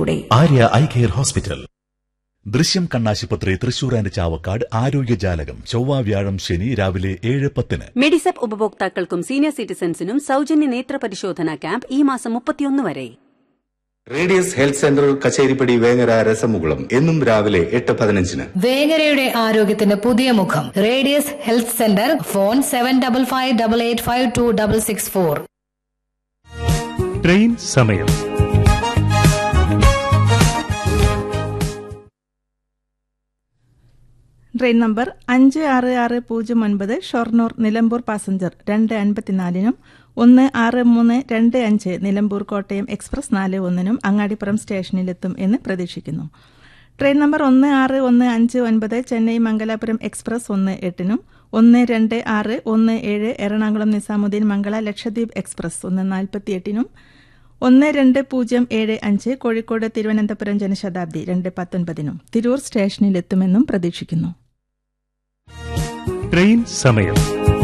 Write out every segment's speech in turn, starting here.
കൂടെ Arya eye care hospital ദൃശ്യം കണ്ണാശുപത്രി തൃശൂർ ആൻഡ് ചാവക്കാട് ആരോഗ്യജാലകം ചൊവ്വ വ്യാഴം ശനി രാവിലെ ഏഴ് പത്തിന് മെഡിസെപ്പ് ഉപഭോക്താക്കൾക്കും സീനിയർ സിറ്റിസൺസിനും സൗജന്യ നേത്ര പരിശോധന ക്യാമ്പ് ഈ മാസം മുപ്പത്തിയൊന്ന് വരെ radius health centre Kacheripadi Vengara രസമുകുളം എന്നും രാവിലെ എട്ട് പതിനഞ്ചിന് വേങ്ങരയുടെ ആരോഗ്യത്തിന് പുതിയ മുഖം radius health centre phone seven double five double eight five two double six four train സമയം ട്രെയിൻ നമ്പർ അഞ്ച് ആറ് ആറ് പൂജ്യം ഒൻപത് ഷൊർണൂർ നിലമ്പൂർ പാസഞ്ചർ രണ്ട് അൻപത്തിനാലിനും ഒന്ന് ആറ് മൂന്ന് രണ്ട് അഞ്ച് നിലമ്പൂർ കോട്ടയം എക്സ്പ്രസ് നാല് ഒന്നിനും അങ്ങാടിപ്പുറം സ്റ്റേഷനിലെത്തും എന്ന് പ്രതീക്ഷിക്കുന്നു ട്രെയിൻ നമ്പർ ഒന്ന് ആറ് ഒന്ന് അഞ്ച് ഒൻപത് ചെന്നൈ മംഗലാപുരം എക്സ്പ്രസ് ഒന്ന് എട്ടിനും ഒന്ന് രണ്ട് ആറ് ഒന്ന് ഏഴ് എറണാകുളം നിസാമുദ്ദീൻ മംഗള ലക്ഷദ്വീപ് എക്സ്പ്രസ് ഒന്ന് നാൽപ്പത്തിയെട്ടിനും ഒന്ന് രണ്ട് പൂജ്യം ഏഴ് അഞ്ച് കോഴിക്കോട് തിരുവനന്തപുരം ജനശതാബ്ദി രണ്ട് പത്തൊൻപതിനും തിരൂർ സ്റ്റേഷനിലെത്തുമെന്നും പ്രതീക്ഷിക്കുന്നു ട്രെയിൻ സമയം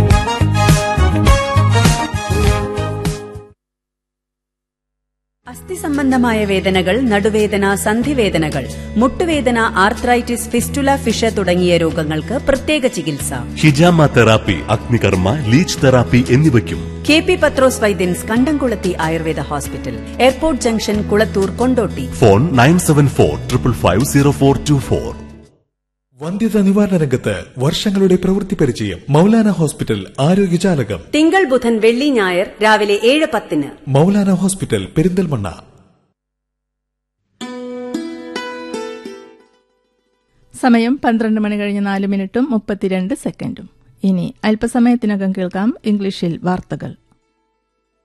അസ്ഥി സംബന്ധമായ വേദനകൾ നടുവേദന സന്ധിവേദനകൾ മുട്ടുവേദന ആർത്രൈറ്റിസ് ഫിസ്റ്റുല ഫിഷ തുടങ്ങിയ രോഗങ്ങൾക്ക് പ്രത്യേക ചികിത്സ ഹിജാമ തെറാപ്പി അഗ്നികർമ്മ ലീച്ച് തെറാപ്പി എന്നിവയ്ക്കും K P Pathros Vaidyans Kandamkulathi Ayurveda hospital airport junction Kulathur Kondotty phone nine seven four triple five zero four two four വന്ധ്യത നിവാരണ രംഗത്ത് വർഷങ്ങളുടെ പ്രവൃത്തി പരിചയം മൗലാന ഹോസ്പിറ്റൽ ആരോഗ്യജാലകം തിങ്കൾ ബുധൻ വെള്ളി ഞായർ രാവിലെ ഏഴ് പത്തിന് മൗലാന ഹോസ്പിറ്റൽ പെരിന്തൽമണ്ണ സമയം പന്ത്രണ്ട് മണി കഴിഞ്ഞ് നാല് മിനിറ്റും മുപ്പത്തിരണ്ട് സെക്കൻഡും ഇനി അല്പസമയത്തിനകം കേൾക്കാം ഇംഗ്ലീഷിൽ വാർത്തകൾ